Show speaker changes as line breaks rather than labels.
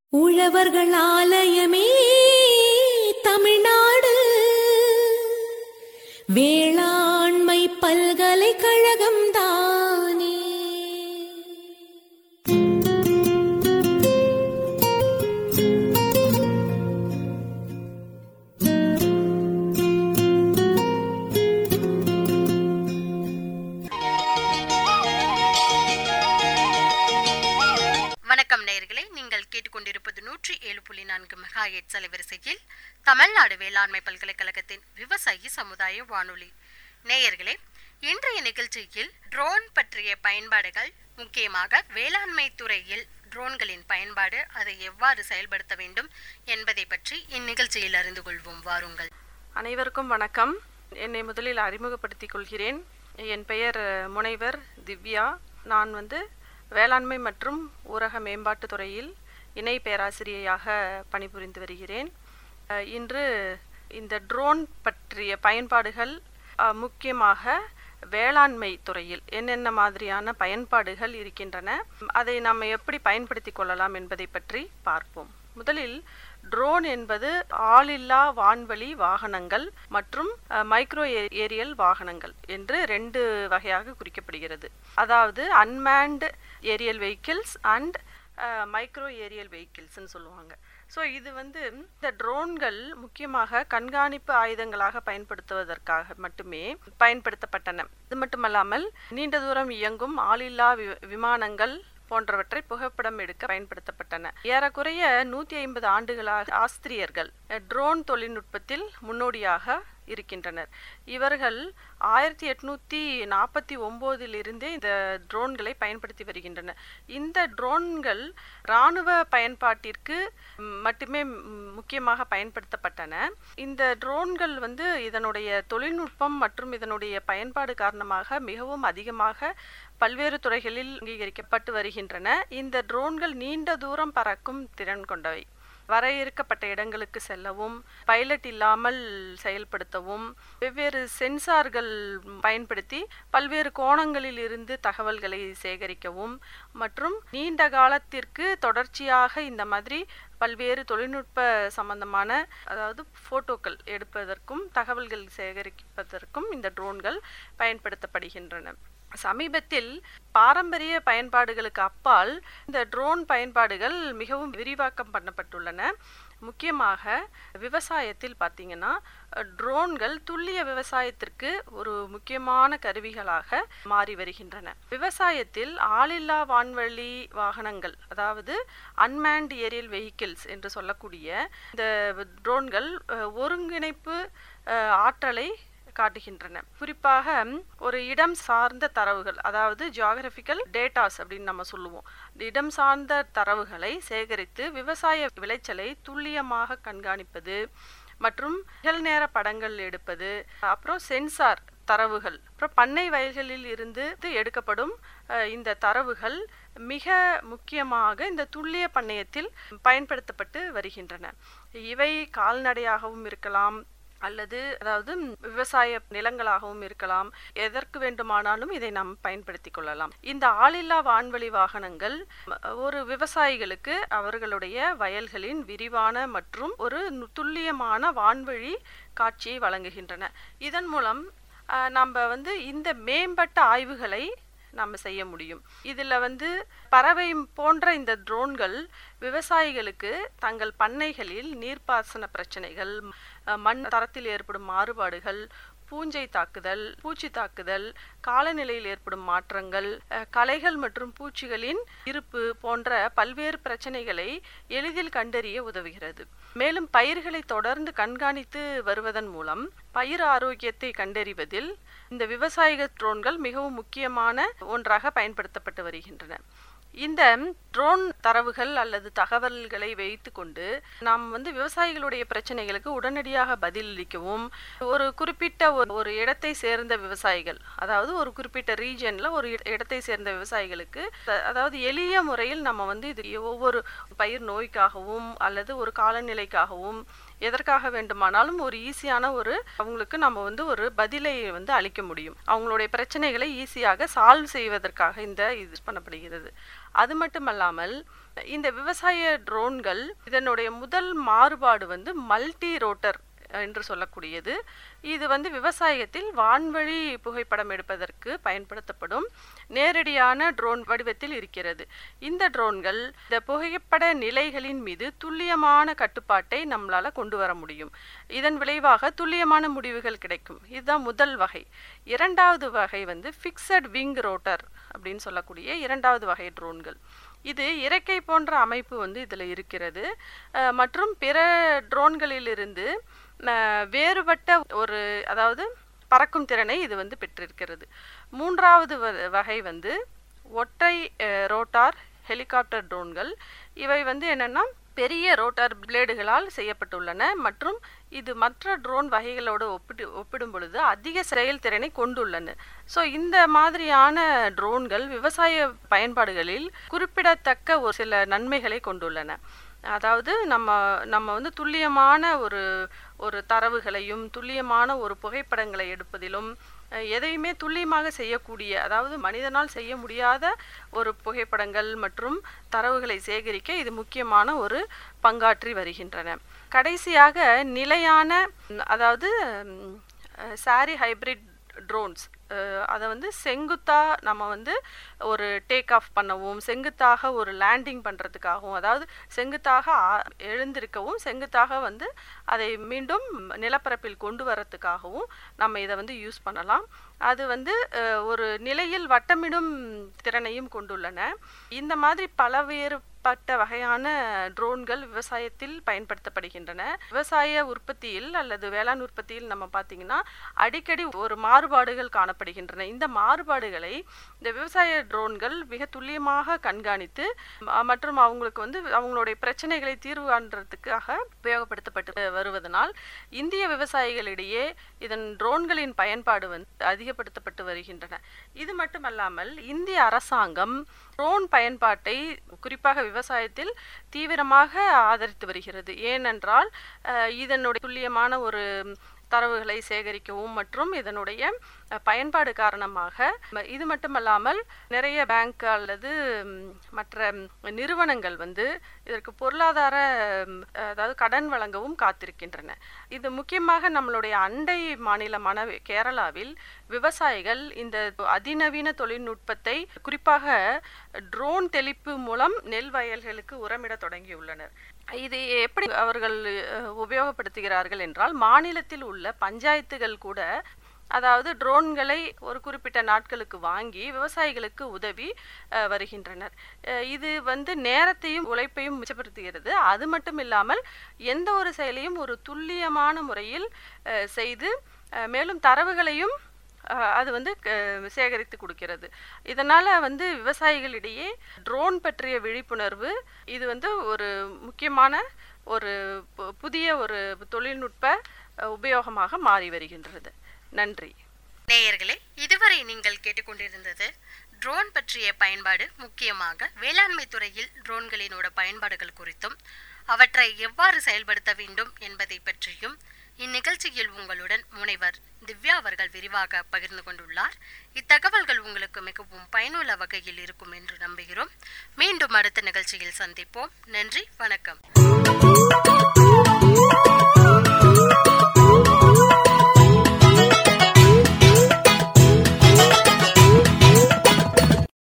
உழவர்கள் ஆலயமே தமிழ்நாடு வேளாண்மை பல்கலைக்கழகம் தானே
வணக்கம் நேயர்களே நீங்கள் கேட்டுக்கொண்டிருப்பது நூற்றி ஏழு புள்ளி நான்கு மெகா எட்ஸ் அலைவரிசையில் தமிழ்நாடு வேளாண்மை பல்கலைக்கழகத்தின் விவசாயி சமுதாய வானொலி நேயர்களே இன்றைய நிகழ்ச்சியில் ட்ரோன் பற்றிய பயன்பாடுகள் முக்கியமாக வேளாண்மை துறையில் ட்ரோன்களின் பயன்பாடு அதை எவ்வாறு செயல்படுத்த வேண்டும் என்பதை பற்றி இந்நிகழ்ச்சியில் அறிந்து கொள்வோம் வாருங்கள்
அனைவருக்கும் வணக்கம் என்னை முதலில் அறிமுகப்படுத்திக் கொள்கிறேன் என் பெயர் அஹ், முனைவர் திவ்யா நான் வந்து வேளாண்மை மற்றும் ஊரக மேம்பாட்டுத் துறையில் இணை பேராசிரியையாக பணிபுரிந்து வருகிறேன் அஹ், இன்று இந்த ட்ரோன் பற்றிய பயன்பாடுகள் அஹ், முக்கியமாக வேளாண்மை துறையில் என்னென்ன மாதிரியான பயன்பாடுகள் இருக்கின்றன அதை நாம் எப்படி பயன்படுத்தி கொள்ளலாம் என்பதை பற்றி பார்ப்போம் முதலில் ட்ரோன் என்பது ஆளில்லா வான்வழி வாகனங்கள் மற்றும் அஹ், மைக்ரோ ஏ- ஏரியல் வாகனங்கள் என்று ரெண்டு வகையாக குறிக்கப்படுகிறது அதாவது unmanned aerial vehicles and micro aerial வெஹிக்கிள்ஸ்னு சொல்லுவாங்க ஸோ இது வந்து இந்த ட்ரோன்கள் முக்கியமாக கண்காணிப்பு ஆயுதங்களாக பயன்படுத்துவதற்காக மட்டுமே பயன்படுத்தப்பட்டன இது மட்டுமல்லாமல் நீண்ட தூரம் இயங்கும் ஆளில்லா வி- விமானங்கள் போன்றவற்றை புகைப்படம் எடுக்க பயன்படுத்தப்பட்டன ஏறக்குறைய நூத்தி ஐம்பது ஆண்டுகளாக ஆஸ்திரியர்கள் அஹ், ட்ரோன் தொழில்நுட்பத்தில் முன்னோடியாக இருக்கின்றனர் இவர்கள் ஆயிரத்தி எட்நூத்தி நாற்பத்தி ஒம்போதிலிருந்தே இந்த ட்ரோன்களை பயன்படுத்தி வருகின்றனர் இந்த ட்ரோன்கள் இராணுவ பயன்பாட்டிற்கு ம், மட்டுமே ம், முக்கியமாக பயன்படுத்தப்பட்டன இந்த ட்ரோன்கள் வந்து இதனுடைய தொழில்நுட்பம் மற்றும் இதனுடைய பயன்பாடு காரணமாக மிகவும் அதிகமாக பல்வேறு துறைகளில் அங்கீகரிக்கப்பட்டு வருகின்றன இந்த ட்ரோன்கள் நீண்ட தூரம் பறக்கும் திறன் கொண்டவை வரையறுக்கப்பட்ட இடங்களுக்கு செல்லவும் பைலட் இல்லாமல் செயல்படுத்தவும் வெவ்வேறு சென்சார்கள் பயன்படுத்தி பல்வேறு கோணங்களில் இருந்து தகவல்களை சேகரிக்கவும் மற்றும் நீண்ட காலத்திற்கு தொடர்ச்சியாக இந்த மாதிரி பல்வேறு தொழில்நுட்ப சம்பந்தமான அதாவது போட்டோக்கள் எடுப்பதற்கும் தகவல்கள் சேகரிப்பதற்கும் இந்த ட்ரோன்கள் பயன்படுத்தப்படுகின்றன சமீபத்தில் பாரம்பரிய பயன்பாடுகளுக்கு அப்பால் இந்த ட்ரோன் பயன்பாடுகள் மிகவும் விரிவாக்கம் பண்ணப்பட்டுள்ளன முக்கியமாக விவசாயத்தில் பார்த்தீங்கன்னா ட்ரோன்கள் துல்லிய விவசாயத்திற்கு ஒரு முக்கியமான கருவிகளாக மாறி வருகின்றன விவசாயத்தில் ஆளில்லா வான்வழி வாகனங்கள் அதாவது அன்மேன்ட் ஏரியல் வெஹிக்கிள்ஸ் என்று சொல்லக்கூடிய இந்த ட்ரோன்கள் அஹ், ஒருங்கிணைப்பு அஹ், ஆற்றலை காட்டுகின்றன குறிப்பாக ம், ஒரு இடம் சார்ந்த தரவுகள் அதாவது ஜியாகிரபிக்கல் டேட்டாஸ் அப்படின்னு நம்ம சொல்லுவோம் இந்த இடம் சார்ந்த தரவுகளை சேகரித்து விவசாய விளைச்சலை துல்லியமாக கண்காணிப்பது மற்றும் நிகழ்நேர படங்கள் எடுப்பது அப்புறம் சென்சார் தரவுகள் அப்புறம் பண்ணை வயல்களில் இருந்து எடுக்கப்படும் அஹ், இந்த தரவுகள் மிக முக்கியமாக இந்த துல்லிய பண்ணையத்தில் பயன்படுத்தப்பட்டு வருகின்றன இவை கால்நடையாகவும் இருக்கலாம் அல்லது அதாவது ம், விவசாய நிலங்களாகவும் இருக்கலாம் எதற்கு வேண்டுமானாலும் இதை நாம் பயன்படுத்திக் கொள்ளலாம் இந்த ஆளில்லா வான்வழி வாகனங்கள் ம, ஒரு விவசாயிகளுக்கு அவர்களுடைய வயல்களின் விரிவான மற்றும் ஒரு நு- துல்லியமான வான்வழி காட்சியை வழங்குகின்றன இதன் மூலம் அஹ், நம்ம வந்து இந்த மேம்பட்ட ஆய்வுகளை நம்ம செய்ய முடியும் இதில் வந்து பறவை போன்ற இந்த ட்ரோன்கள் விவசாயிகளுக்கு தங்கள் பண்ணைகளில் நீர்ப்பாசன பிரச்சனைகள் அஹ், மண் தரத்தில் ஏற்படும் மாறுபாடுகள் பூஞ்சை தாக்குதல் பூச்சி தாக்குதல் காலநிலையில் ஏற்படும் மாற்றங்கள் அஹ், களைகள் மற்றும் பூச்சிகளின் இருப்பு போன்ற பல்வேறு பிரச்சனைகளை எளிதில் கண்டறிய உதவுகிறது மேலும் பயிர்களை தொடர்ந்து கண்காணித்து வருவதன் மூலம் பயிர் ஆரோக்கியத்தை கண்டறிவதில் இந்த விவசாயிக ட்ரோன்கள் மிகவும் முக்கியமான ஒன்றாக பயன்படுத்தப்பட்டு வருகின்றன இந்த ட்ரோன் தரவுகள் அல்லது தகவல்களை வைத்துக்கொண்டு நாம் வந்து விவசாயிகளுடைய பிரச்சனைகளுக்கு உடனடியாக பதிலளிக்கவும் ஒரு குறிப்பிட்ட ஒரு- ஒரு இடத்தை சேர்ந்த விவசாயிகள் அதாவது ஒரு குறிப்பிட்ட ரீஜன்ல ஒரு இட- இடத்தை சேர்ந்த விவசாயிகளுக்கு அ- அதாவது எளிய முறையில் நம்ம வந்து இது ஒவ்வொரு பயிர் நோய்க்காகவும் அல்லது ஒரு காலநிலைக்காகவும் எதற்காக வேண்டுமானாலும் ஒரு ஈஸியான ஒரு அவங்களுக்கு நம்ம வந்து ஒரு பதிலை வந்து அளிக்க முடியும் அவங்களுடைய பிரச்சனைகளை ஈஸியாக சால்வ் செய்வதற்காக இந்த இது பண்ணப்படுகிறது அது மட்டுமல்லாமல் இந்த விவசாய ட்ரோன்கள் இதனுடைய முதல் மாறுபாடு வந்து மல்டி ரோட்டர் என்று சொல்லக்கூடியது இது வந்து விவசாயத்தில் வான்வழி புகைப்படம் எடுப்பதற்கு பயன்படுத்தப்படும் நேரடியான ட்ரோன் வடிவத்தில் இருக்கிறது இந்த ட்ரோன்கள் இந்த புகைப்பட நிலைகளின் மீது துல்லியமான கட்டுப்பாட்டை நம்மளால கொண்டு வர முடியும் இதன் விளைவாக துல்லியமான முடிவுகள் கிடைக்கும் இதுதான் முதல் வகை இரண்டாவது வகை வந்து ஃபிக்ஸட் விங் ரோட்டர் அப்படின்னு சொல்லக்கூடிய இரண்டாவது வகை ட்ரோன்கள் இது இறக்கை போன்ற அமைப்பு வந்து இதில் இருக்கிறது அஹ், மற்றும் பிற ட்ரோன்களிலிருந்து அஹ், வேறுபட்ட ஒரு அதாவது பறக்கும் திறனை இது வந்து பெற்றிருக்கிறது மூன்றாவது வ- வகை வந்து ஒற்றை அஹ், ரோட்டார் ஹெலிகாப்டர் ட்ரோன்கள் இவை வந்து என்னன்னா பெரிய ரோட்டார் பிளேடுகளால் செய்யப்பட்டுள்ளன மற்றும் இது மற்ற ட்ரோன் வகைகளோடு ஒப்பிட்டு ஒப்பிடும் பொழுது அதிக செயல்திறனை கொண்டுள்ளன ஸோ இந்த மாதிரியான ட்ரோன்கள் விவசாய பயன்பாடுகளில் குறிப்பிடத்தக்க ஒரு சில நன்மைகளை கொண்டுள்ளன அதாவது நம்ம நம்ம வந்து துல்லியமான ஒரு ஒரு தரவுகளையும் துல்லியமான ஒரு புகைப்படங்களை எடுப்பதிலும் அஹ், எதையுமே துல்லியமாக செய்யக்கூடிய அதாவது மனிதனால் செய்ய முடியாத ஒரு புகைப்படங்கள் மற்றும் தரவுகளை சேகரிக்க இது முக்கியமான ஒரு பங்காற்றி வருகின்றன கடைசியாக நிலையான ம், அதாவது சாரி ஹைபிரிட் ட்ரோன்ஸ் அதை வந்து செங்குத்தா நம்ம வந்து ஒரு டேக் ஆஃப் பண்ணவும் செங்குத்தாக ஒரு லேண்டிங் பண்ணுறதுக்காகவும் அதாவது செங்குத்தாக ஆ- எழுந்திருக்கவும் செங்குத்தாக வந்து அதை மீண்டும் நிலப்பரப்பில் கொண்டு வரத்துக்காகவும் நம்ம இதை வந்து யூஸ் பண்ணலாம் அது வந்து அஹ், ஒரு நிலையில் வட்டமிடும் திறனையும் கொண்டுள்ளன இந்த மாதிரி பலவேறுபட்ட வகையான ட்ரோன்கள் விவசாயத்தில் பயன்படுத்தப்படுகின்றன விவசாய உற்பத்தியில் அல்லது வேளாண் உற்பத்தியில் நம்ம பார்த்தீங்கன்னா அடிக்கடி ஒரு மாறுபாடுகள் காணப்படுகின்றன இந்த மாறுபாடுகளை இந்த விவசாய ட்ரோன்கள் மிக துல்லியமாக கண்காணித்து ம- மற்றும் அவங்களுக்கு வந்து அவங்களுடைய பிரச்சனைகளை தீர்வு காண்றதுக்காக உபயோகப்படுத்தப்பட்டு வருவதனால் இந்திய விவசாயிகளிடையே இதன் ட்ரோன்களின் பயன்பாடு வந்து அதிகப்படுத்தப்பட்டு வருகின்றன இது மட்டுமல்லாமல் இந்திய அரசாங்கம் ட்ரோன் பயன்பாட்டை குறிப்பாக விவசாயத்தில் தீவிரமாக ஆதரித்து வருகிறது ஏனென்றால் அஹ், இதனுடைய துல்லியமான ஒரு தரவுகளை சேகரிக்கவும் மற்றும் இதனுடைய அஹ், பயன்பாடு காரணமாக ம- இது மட்டுமல்லாமல் நிறைய பேங்க் அல்லது ம், மற்ற ம், நிறுவனங்கள் வந்து இதற்கு பொருளாதார ம், அதாவது கடன் வழங்கவும் காத்திருக்கின்றன இது முக்கியமாக நம்மளுடைய அண்டை மாநிலமான வே- கேரளாவில் விவசாயிகள் இந்த அதிநவீன தொழில்நுட்பத்தை குறிப்பாக ட்ரோன் தெளிப்பு மூலம் நெல் வயல்களுக்கு உரமிட தொடங்கியுள்ளனர் இது எப்படி அவர்கள் அஹ், உபயோகப்படுத்துகிறார்கள் என்றால் மாநிலத்தில் உள்ள பஞ்சாயத்துகள் கூட அதாவது ட்ரோன்களை ஒரு குறிப்பிட்ட நாட்களுக்கு வாங்கி விவசாயிகளுக்கு உதவி அஹ், வருகின்றனர் அஹ், இது வந்து நேரத்தையும் உழைப்பையும் மிச்சப்படுத்துகிறது அது மட்டும் இல்லாமல் எந்த ஒரு செயலையும் ஒரு துல்லியமான முறையில் அஹ், செய்து அஹ், மேலும் தரவுகளையும் அஹ், அது வந்து க- சேகரித்து கொடுக்கிறது இதனால் வந்து விவசாயிகளிடையே ட்ரோன் பற்றிய விழிப்புணர்வு இது வந்து ஒரு முக்கியமான ஒரு பு- புதிய ஒரு தொழில்நுட்ப அஹ், உபயோகமாக மாறி வருகின்றது நன்றி
நேயர்களே இதுவரை நீங்கள் கேட்டுக்கொண்டிருந்தது ட்ரோன் பற்றிய பயன்பாடு முக்கியமாக வேளாண்மை துறையில் ட்ரோன்களினோட பயன்பாடுகள் குறித்தும் அவற்றை எவ்வாறு செயல்படுத்த வேண்டும் என்பதை பற்றியும் இந்நிகழ்ச்சியில் உங்களுடன் முனைவர் திவ்யா அவர்கள் விரிவாக பகிர்ந்து கொண்டுள்ளார் இத்தகவல்கள் உங்களுக்கு மிகவும் பயனுள்ள வகையில் இருக்கும் என்று நம்புகிறோம் மீண்டும் அடுத்த நிகழ்ச்சியில் சந்திப்போம் நன்றி வணக்கம்